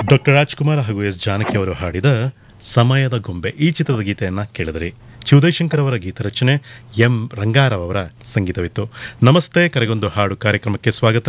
Doctor Rajkumar ಹಾಗೂ S Janaki ಅವರು ಹಾಡಿದ ಸಮಯದ ಗೊಂಬೆ ಈ ಚಿತ್ರದ ಗೀತೆಯನ್ನ ಕೇಳಿದ್ರಿ ಶಿವದಯಶಂಕರ್ ಅವರ ಗೀತ ರಚನೆ ಎಂ ರಂಗಾರಾವ್ ಅವರ ಸಂಗೀತವಿತ್ತು ನಮಸ್ತೆ ಕರೆಗೊಂದು ಹಾಡು ಕಾರ್ಯಕ್ರಮಕ್ಕೆ ಸ್ವಾಗತ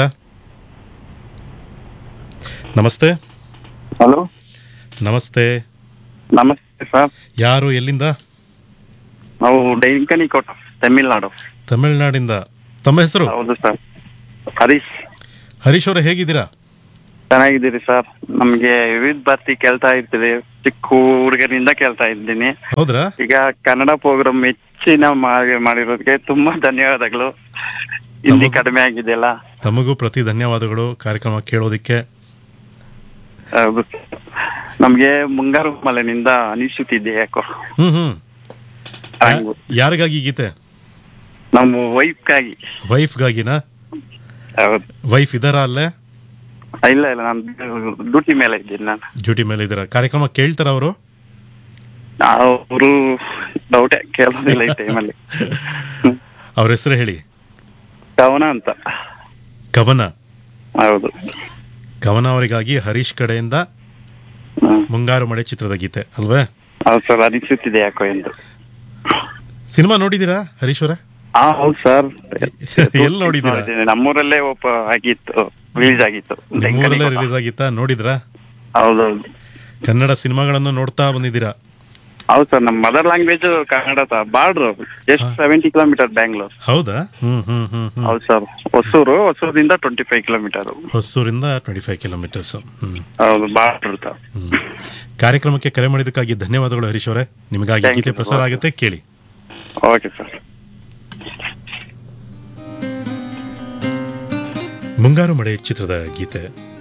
ನಮಸ್ತೆ ಹಲೋ ನಮಸ್ತೆ ನಮಸ್ತೆ ಸರ್ ಯಾರು ಎಲ್ಲಿಂದ ನಾವು ಡೈಂಕನಿ ಕೋಟ ತಮಿಳ್ನಾಡು ತಮಿಳುನಾಡಿಂದ ತಮ್ಮ ಹೆಸರು ಹೌದು ಸರ್ ಹರೀಶ್ ಹರೀಶ್ ಅವರೇ ಹೇಗಿದ್ದೀರಾ ಚೆನ್ನಾಗಿದ್ದೀರಿ ಸರ್ ನಮ್ಗೆ ವಿವಿಧ ಭಾರತಿ ಕೇಳ್ತಾ ಇರ್ತೀವಿ ಚಿಕ್ಕ ಹುಡುಗರಿಂದ ಕೇಳ್ತಾ ಇದ್ದೀನಿ ಹೌದ್ರಾ ಈಗ ಕನ್ನಡ ಪ್ರೋಗ್ರಾಮ್ ಹೆಚ್ಚಿನ ಮಾಡಿ- ಮಾಡಿರೋದಕ್ಕೆ ತುಂಬಾ ಧನ್ಯವಾದಗಳು ಹಿಂದಿ ಕಡಿಮೆ ಆಗಿದೆಯಲ್ಲ ತಮಗೂ ಪ್ರತಿ ಧನ್ಯವಾದಗಳು ಕಾರ್ಯಕ್ರಮ ಕೇಳೋದಿಕ್ಕೆ ಹೌದು ನಮ್ಗೆ ಮುಂಗಾರು ಮಲೆನಿಂದ ಅನಿಸುತ್ತಿದೆ ಯಾಕೋ ಹ್ಮ್ ಹ್ಮ್ ಹಂಗು. ಯಾರಿಗಾಗಿ ಈ ಗೀತೆ ನಮ್ಮ ವೈಫ್ಗಾಗಿ ವೈಫ್ಗಾಗಿನಾ ಹೌದು ವೈಫ್ ಇದಾರ ಅಲ್ಲೇ ಇಲ್ಲ ಇಲ್ಲ ನಾನು ಡ್ಯೂಟಿ ಮೇಲೆ ಇದ್ದೀನಿ ನಾನು ಡ್ಯೂಟಿ ಮೇಲೆ ಇದ್ದೀರಾ ಕಾರ್ಯಕ್ರಮ ಕೇಳ್ತಾರ ಅವರು ಅವರು ಡೌಟೇ ಕೇಳೋದಿಲ್ಲ ಈ ಟೈಮಲ್ಲಿ ಅವ್ರ ಹೆಸರು ಹೇಳಿ ಕವನ ಅಂತ ಕವನ ಹೌದು ಕವನ ಅವರಿಗಾಗಿ ಹರೀಶ್ ಕಡೆಯಿಂದ ಹ್ಮ್. ಮುಂಗಾರು ಮಳೆ ಚಿತ್ರದ ಗೀತೆ ಅಲ್ವೇ ಹೌದು ಸರ್ ಅನಿಸುತ್ತಿದೆ ಯಾಕೋ ಎಂದು ಸಿನಿಮಾ ನೋಡಿದೀರಾ ಹರೀಶ್ ಅವರೇ ಹಾ ಹೌದು ಸರ್ ಎಲ್ಲಿ ನೋಡಿದೀರಾ ನಮ್ಮೂರಲ್ಲೇ ಒಬ್ಬ ಆಗಿತ್ತು ರಿಲೀಸ್ ಆಗಿತ್ತು ನಿಮ್ಮೂರಲ್ಲೇ ರಿಲೀಸ್ ಆಗಿತ್ತಾ ನೋಡಿದ್ರಾ ಹೌದೌದು ಕನ್ನಡ ಸಿನಿಮಾಗಳನ್ನು ನೋಡ್ತಾ ಬಂದಿದ್ದೀರಾ ಹೌದು ಸರ್ ನಮ್ಮ mother language Kannada border just seventy kilometre Bangalore ಹೌದಾ ಹ್ಮ್ ಹ್ಮ್ ಹ್ಮ್ ಹ್ಮ್ ಹೌದು ಸರ್ ಹೊಸೂರು ಹೊಸೂರಿಂದ ಟ್ವೆಂಟಿ ಫೈವ್ ಕಿಲೋಮೀಟರ್ ಹೊಸೂರಿಂದ ಟ್ವೆಂಟಿ ಫೈವ್ ಕಿಲೋಮೀಟರ್ಸ್ ಹ್ಮ್ ಹೌದು ಬಾರ್ಡ್ರ್ ಸರ್ ಹ್ಮ್ ಕಾರ್ಯಕ್ರಮಕ್ಕೆ ಕರೆ ಮಾಡಿದ್ದಕ್ಕಾಗಿ ಧನ್ಯವಾದಗಳು ಹರೀಶ್ ಅವರೇ ನಿಮಗಾಗಿ Thank ಗೀತೆ you. ಪ್ರಸಾರ ಆಗುತ್ತೆ ಕೇಳಿ ಓಕೆ ಸರ್ ಮುಂಗಾರು ಮಳೆ ಚಿತ್ರದ ಗೀತೆ